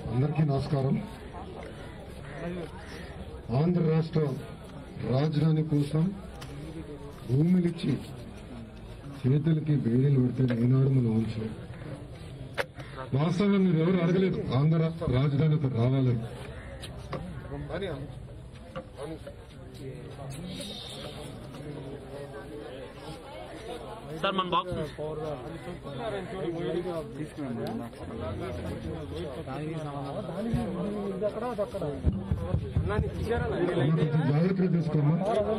అందరికీ నమస్కారం ఆంధ్ర రాష్ట్ర రాజధాని కోసం భూములిచ్చి చేతులకి బేడీలు పెడితే ఈనాడు మనం ఉంచాం వాస్తవంగా మీరు ఎవరు అడగలేదు ఆంధ్ర రాష్ట్ర రాజధాని ఇక్కడ రావాలని సార్ మన బాక్స్ అమ్మ, కొంచెం జాగ్రత్తగా తీసుకోమ్మా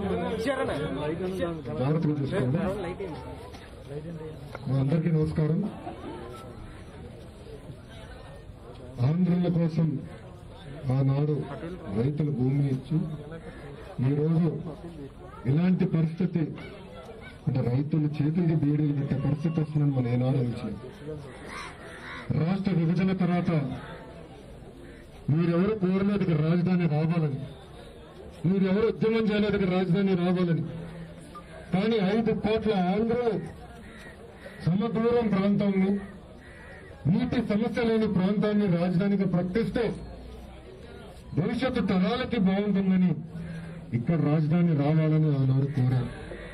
జాగ్రత్తగా తీసుకోమ్మా మా అందరికీ నమస్కారం ఆంధ్రుల కోసం ఆనాడు రైతుల భూమిని ఇచ్చి ఈరోజు ఇలాంటి పరిస్థితి అంటే రైతులు చేతులకి బీడీలు పెట్టే పరిస్థితి వస్తుందని మనం ఏనాడు నుంచి రాష్ట్ర విభజన తర్వాత మీరెవరు కోరలేదు ఇక్కడ రాజధాని రావాలని మీరెవరు ఉద్యమం చేయలేదు ఇక్కడ రాజధాని రావాలని కానీ ఐదు కోట్ల ఆంధ్రులు సమదూరం ప్రాంతాన్ని నీటి సమస్య లేని ప్రాంతాన్ని రాజధానిగా ప్రకటిస్తే భవిష్యత్తు తరాలకి బాగుంటుందని ఇక్కడ రాజధాని రావాలని ఆనాడు కోరారు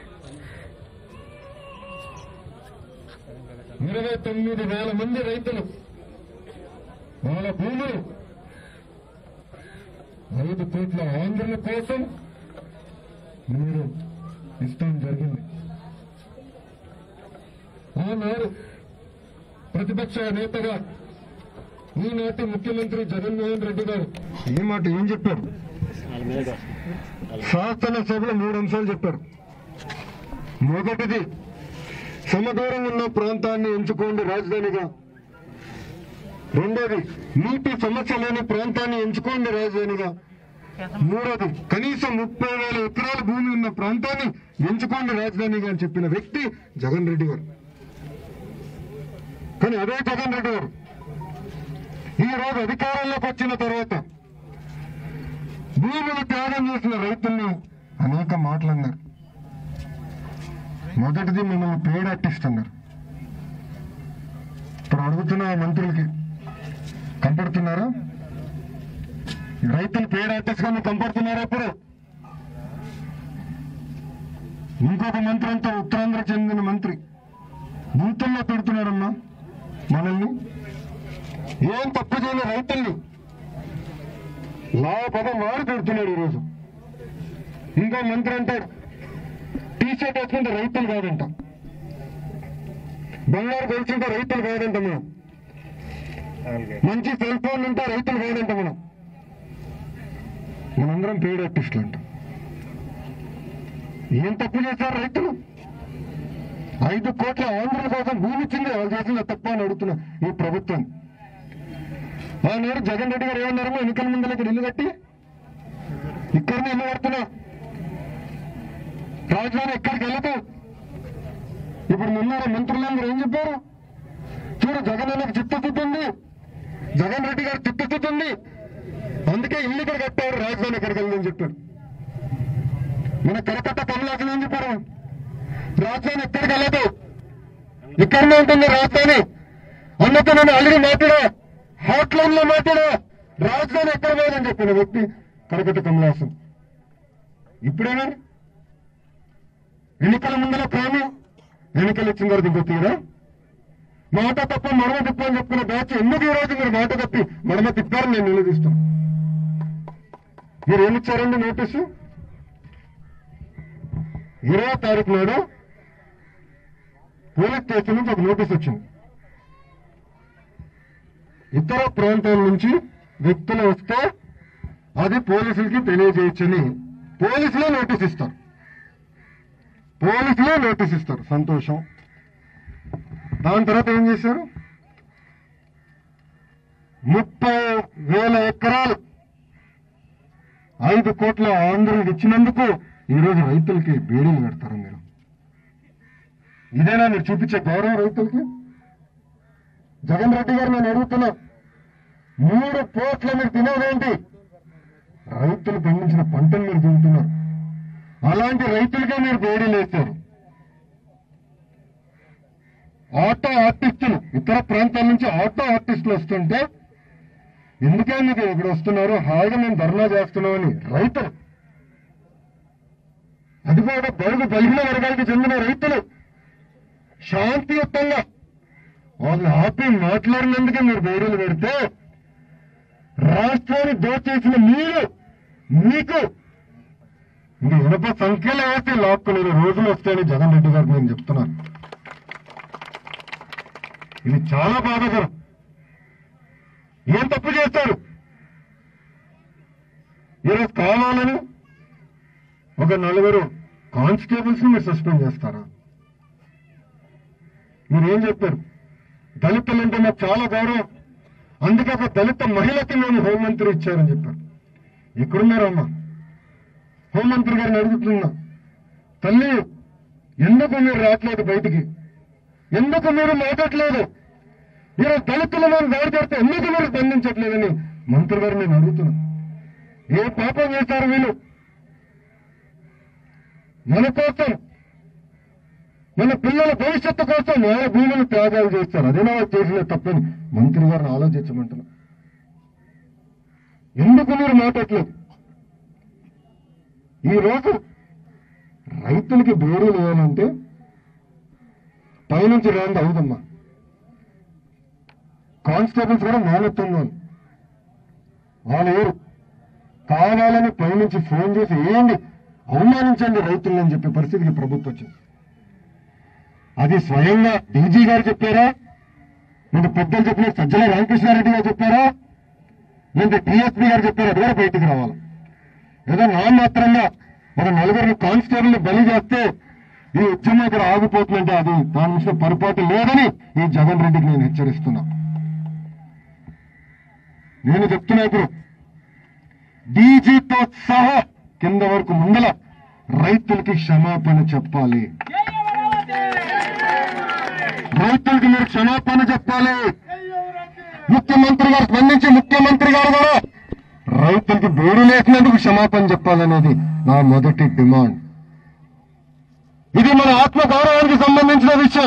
ఇరవై తొమ్మిది వేల మంది రైతులు వాళ్ళ భూములు ఐదు కోట్ల ఆంధ్రుల కోసం మీరు ఇష్టం జరిగింది ఆనాడు ప్రతిపక్ష నేతగా ఈనాటి ముఖ్యమంత్రి జగన్మోహన్ రెడ్డి గారు ఈ మాట ఏం చెప్పారు శాసనసభలో మూడు అంశాలు చెప్పారు మొదటిది సమదూరం ఉన్న ప్రాంతాన్ని ఎంచుకోండి రాజధానిగా రెండోది నీటి సమస్య లేని ప్రాంతాన్ని ఎంచుకోండి రాజధానిగా మూడోది కనీసం ముప్పై వేల ఎకరాల భూమి ఉన్న ప్రాంతాన్ని ఎంచుకోండి రాజధానిగా అని చెప్పిన వ్యక్తి జగన్ రెడ్డి గారు కానీ అదే జగన్ రెడ్డి గారు ఈ రోజు అధికారంలోకి వచ్చిన తర్వాత భూములు త్యాగం చేసిన రైతుల్ని అనేక మాటలు అన్నారు మొదటిది మిమ్మల్ని పేడ్ ఆర్టిస్ట్ అన్నారు ఇప్పుడు అడుగుతున్న ఆ మంత్రులకి కంపడుతున్నారా రైతులు పేడ్ ఆర్టిస్ట్ గా మీరు కంపడుతున్నారా ఇప్పుడు ఇంకొక మంత్రి అంతా ఉత్తరాంధ్ర చెందిన మంత్రి బూతుల్లో పెడుతున్నారమ్మా మనల్ని ఏం తప్పు చేయని రైతుల్ని లాభపదం వాడు పెడుతున్నాడు ఈరోజు ఇంకో మంత్రి అంటాడు టీ షర్ట్ వేసుకుంటే రైతులు కాదంట బంగారు కొలుచుంటే రైతులు కాదంట మనం మంచి సెల్ ఫోన్ ఉంటే రైతులు కాదంట మనం మనందరం పేడ్ ఆర్టిస్టులు అంట ఏం తప్పు చేశారు రైతులు ఐదు కోట్ల ఆంధ్రుల కోసం భూమి ఇచ్చింది వాళ్ళు చేసిన తప్ప అని అడుగుతున్నా ఈ ప్రభుత్వం ఆనాడు జగన్ రెడ్డి గారు ఏమన్నారో ఎన్నికల ముందు ఇక్కడ ఇల్లు కట్టి ఇక్కడనే ఇల్లు కడుతున్నా రాజధాని ఎక్కడికి వెళ్ళదు ఇప్పుడు మున్నార మంత్రులందరూ ఏం చెప్పారు చూడు జగన్ అన్నకు చిత్తశుద్ధి ఉంది జగన్ రెడ్డి గారు చిత్తశుద్ధి ఉంది అందుకే ఇల్లు ఇక్కడ కట్టారు రాజధాని ఎక్కడికి వెళ్ళదని చెప్పారు మన కరకట్ట కమలాసన్ ఏం చెప్పారు రాజధాని ఎక్కడికి వెళ్ళదు ఇక్కడనే ఉంటుంది రాజధాని అన్నతో నేను ఆల్రెడీ మాట్లాడా హాట్ లైన్ లో మాట్లాడా రాజధాని ఎక్కడ పోదని చెప్పిన వ్యక్తి కరకట్ట కమలాసన్ ఇప్పుడేమని ఎన్నికల ముందర ప్రేమ ఎన్నికలు ఇచ్చిన తర్వాత ఇంకో తీరా మాట తప్ప మడమ తిప్ప అని చెప్పుకున్న బ్యాచ్ ఎందుకు ఈ రోజు మీరు మాట తప్పి మడమ తిప్పారని నేను నిలదీస్తాను మీరు ఏమిచ్చారండి నోటీసు ఇరవై తారీఖు నాడు పోలీస్ స్టేషన్ నుంచి ఒక నోటీస్ వచ్చింది ఇతర ప్రాంతాల నుంచి వ్యక్తులు వస్తే అది పోలీసులకి తెలియజేయచ్చని పోలీసులే నోటీస్ ఇస్తారు పోలీసులే నోటీస్ ఇస్తారు సంతోషం దాని తర్వాత ఏం చేశారు ముప్పై వేల ఎకరాలు ఐదు కోట్ల ఆంధ్రులకు ఇచ్చినందుకు ఈరోజు రైతులకి బేడీలు కడతారు మీరు ఇదేనా మీరు చూపించే గౌరవం రైతులకి జగన్ రెడ్డి గారు నేను అడుగుతున్నా మూడు పోట్ల మీరు తినేదేంటి రైతులు పండించిన పంటలు మీరు తింటున్నారు అలాంటి రైతులకే మీరు బేడీలు వేస్తారు ఆటో ఆర్టిస్టులు ఇతర ప్రాంతాల నుంచి ఆటో ఆర్టిస్టులు వస్తుంటే ఎందుకే మీకు ఇక్కడ వస్తున్నారు హాయిగా మేము ధర్నా చేస్తున్నామని రైతులు అది కూడా బడుగు బలిగిన వర్గానికి చెందిన రైతులు శాంతియుతంగా వాళ్ళు ఆపి మాట్లాడినందుకే మీరు బేరీలు పెడితే రాష్ట్రాన్ని దోచేసిన మీరు మీకు ఇది ఇనప సంఖ్యలో వేసి లాక్కునే రోజులు వస్తాయని జగన్ రెడ్డి గారికి నేను చెప్తున్నాను ఇది చాలా బాధాకరం ఏం తప్పు చేస్తారు ఈరోజు కావాలని ఒక నలుగురు కానిస్టేబుల్స్ ని మీరు సస్పెండ్ చేస్తారా మీరేం చెప్పారు దళితులంటే మాకు చాలా గౌరవం అందుకే ఒక దళిత మహిళకి మేము హోంమంత్రి ఇచ్చారని చెప్పారు ఎక్కడున్నారమ్మా హోంమంత్రి గారిని అడుగుతున్నా తల్లి ఎందుకు మీరు రావట్లేదు బయటికి ఎందుకు మీరు మాట్లాడలేదు మీరు దళితుల మీద దాడి చేస్తే ఎందుకు మీరు స్పందించట్లేదని మంత్రి గారు నేను అడుగుతున్నా ఏ పాపం చేశారు వీళ్ళు మన కోసం మన పిల్లల భవిష్యత్తు కోసం వాళ్ళ భూములు త్యాగాలు చేస్తారు అదేనా వాళ్ళు చేసిన తప్పని మంత్రి గారిని ఆలోచించమంటున్నా ఎందుకు మీరు మాట్లాడలేదు ఈ రోజు రైతులకి బేరీలు ఏమంటే పైనుంచి రాంది అవుదమ్మా కానిస్టేబుల్స్ కూడా మానేస్తున్నాను వాళ్ళు ఎవరు కావాలని పైనుంచి ఫోన్ చేసి ఏంటి అవమానించండి రైతులని అని చెప్పే పరిస్థితికి ప్రభుత్వం వచ్చింది అది స్వయంగా డీజీ గారు చెప్పారా లేదా పెద్దలు చెప్పిన సజ్జల రామకృష్ణారెడ్డి గారు చెప్పారా లేదా టీఎస్పీ గారు చెప్పారా అది కూడా బయటికి రావాలి ఏదో నా మాత్రంగా ఒక నలుగురిని కానిస్టేబుల్ బలి చేస్తే ఈ ఉద్యమం ఇక్కడ ఆగిపోతుందంటే అది దాని నుంచి పొరపాటు లేదని ఈ జగన్ రెడ్డికి నేను హెచ్చరిస్తున్నా నేను చెప్తున్నా ఇప్పుడు డీజీతో సహా కింద వరకు ముందల రైతులకి క్షమాపణ చెప్పాలి రైతులకి మీరు క్షమాపణ చెప్పాలి ముఖ్యమంత్రి గారు స్పందించి ముఖ్యమంత్రి గారు కూడా రైతులకి బేడు లేసినందుకు క్షమాపణ చెప్పాలనేది నా మొదటి డిమాండ్ ఇది మన ఆత్మ గౌరవానికి సంబంధించిన విషయం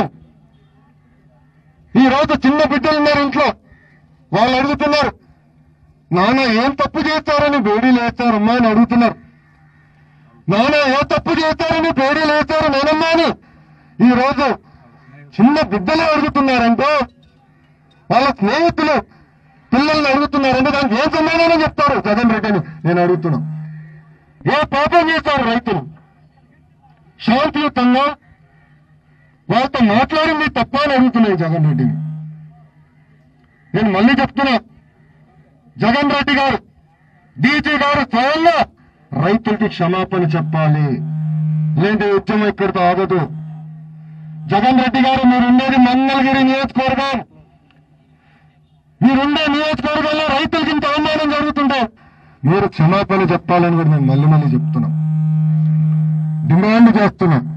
ఈ రోజు చిన్న బిడ్డలు ఉన్నారు ఇంట్లో వాళ్ళు అడుగుతున్నారు నాన్న ఏం తప్పు చేస్తారని బేడీలు వేస్తారమ్మా అని అడుగుతున్నారు నాన్న ఏ తప్పు చేస్తారని బేడీలు వేస్తారు నేనమ్మా అని ఈ రోజు చిన్న బిడ్డలే అడుగుతున్నారంటే వాళ్ళ స్నేహితులు పిల్లల్ని అడుగుతున్నారంటే దానికి ఏం సమాధానం చెప్తారు జగన్ రెడ్డిని నేను అడుగుతున్నా ఏ పాపం చేస్తారు రైతులు శాంతియుతంగా వాళ్ళతో మాట్లాడింది తప్ప అని అడుగుతున్నాయి జగన్ రెడ్డిని నేను మళ్ళీ చెప్తున్నా జగన్ రెడ్డి గారు డీజీ గారు స్వయంగా రైతులకి క్షమాపణ చెప్పాలి లేదంటే ఉద్యమం ఇక్కడితో ఆగదు జగన్ రెడ్డి గారు మీరుండేది మంగళగిరి నియోజకవర్గం మీరుండే నియోజకవర్గంలో రైతులకి ఇంత అవమానం జరుగుతుంటే మీరు క్షమాపణ చెప్పాలని కూడా మేము మళ్ళీ మళ్ళీ చెప్తున్నాం డిమాండ్ చేస్తున్నాం